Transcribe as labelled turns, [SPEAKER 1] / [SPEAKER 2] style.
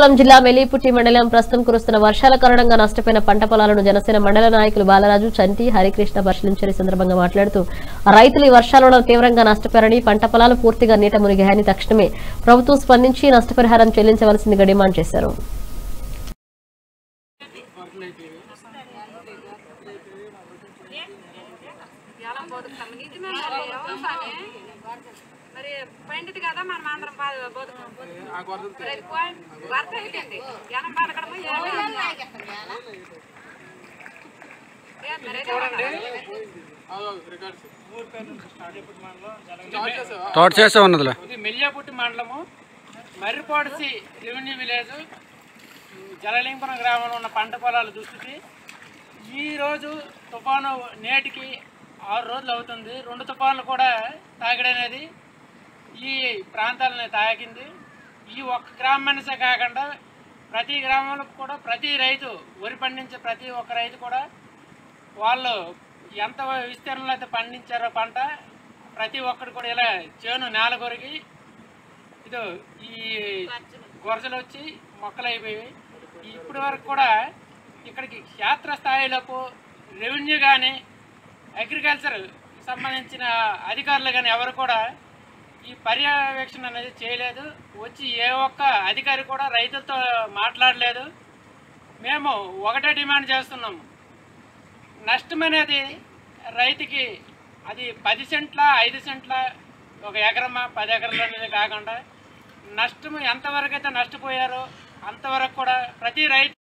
[SPEAKER 1] శ్రీకాకుళం జిల్లా మెలిపుట్టి మండలం ప్రస్తుతం కురుస్తున్న వర్షాల కారణంగా నష్టపోయిన పంట పొలాలను జనసేన మండల నాయకులు బాలరాజు చంటి హరికృష్ణ పరిశీలించారు ఈ సందర్భంగా మాట్లాడుతూ రైతులు ఈ వర్షాలలో తీవ్రంగా నష్టపోయారని పంట పొలాలు పూర్తిగా నీట మునిగాయని తక్షణమే ప్రభుత్వం స్పందించి నష్టపరిహారం చెల్లించవలసిందిగా డిమాండ్ చేశారు
[SPEAKER 2] ఎలా బతుకుతాం నిజమే మరి ఎవరు స్వామి మరి పండిత్ కదా మనం అందరం బా- బతుకుతాం మరి అది పోయి- వరద అయిపోయింది జనం బతకడము ఏమీ లేదు. ఏం మరి అదే ఉండాలి.
[SPEAKER 3] తోట చేసే ఉన్నదిలే
[SPEAKER 4] ఇది మెల్లియాపుట్టి మండలము మర్రిపాడుసి రెవెన్యూ విలేజ్ జలలింపురం గ్రామంలో ఉన్న పంట పొలాల దుస్థితి ఈరోజు తుఫాను నేటికి ఆరు రోజులు అవుతుంది రెండు తుఫాన్లు కూడా తాగడనేది ఈ ప్రాంతాలని తాకింది ఈ ఒక్క గ్రామానిసే కాకుండా ప్రతి గ్రామంలో కూడా ప్రతి రైతు వరి పండించే ప్రతి ఒక్క రైతు కూడా వాళ్ళు ఎంత విస్తీర్ణంలో అయితే పండించారో పంట ప్రతి ఒక్కరు కూడా ఇలా చేను నేల కొరిగి ఇదో ఈ గొరసలు వచ్చి మొక్కలు అయిపోయి ఇప్పటి వరకు కూడా ఇక్కడికి క్షేత్ర స్థాయిలోపు రెవెన్యూ కానీ అగ్రికల్చర్ సంబంధించిన అధికారులు కానీ ఎవరు కూడా ఈ పర్యవేక్షణ అనేది చేయలేదు వచ్చి ఏ ఒక్క అధికారి కూడా రైతులతో మాట్లాడలేదు మేము ఒకటే డిమాండ్ చేస్తున్నాము నష్టం అనేది రైతుకి అది పది సెంట్ల ఐదు సెంట్ల ఒక ఎకరమా పది ఎకరాలు అనేది కాకుండా నష్టం ఎంతవరకు అయితే నష్టపోయారో అంతవరకు కూడా ప్రతి రైతు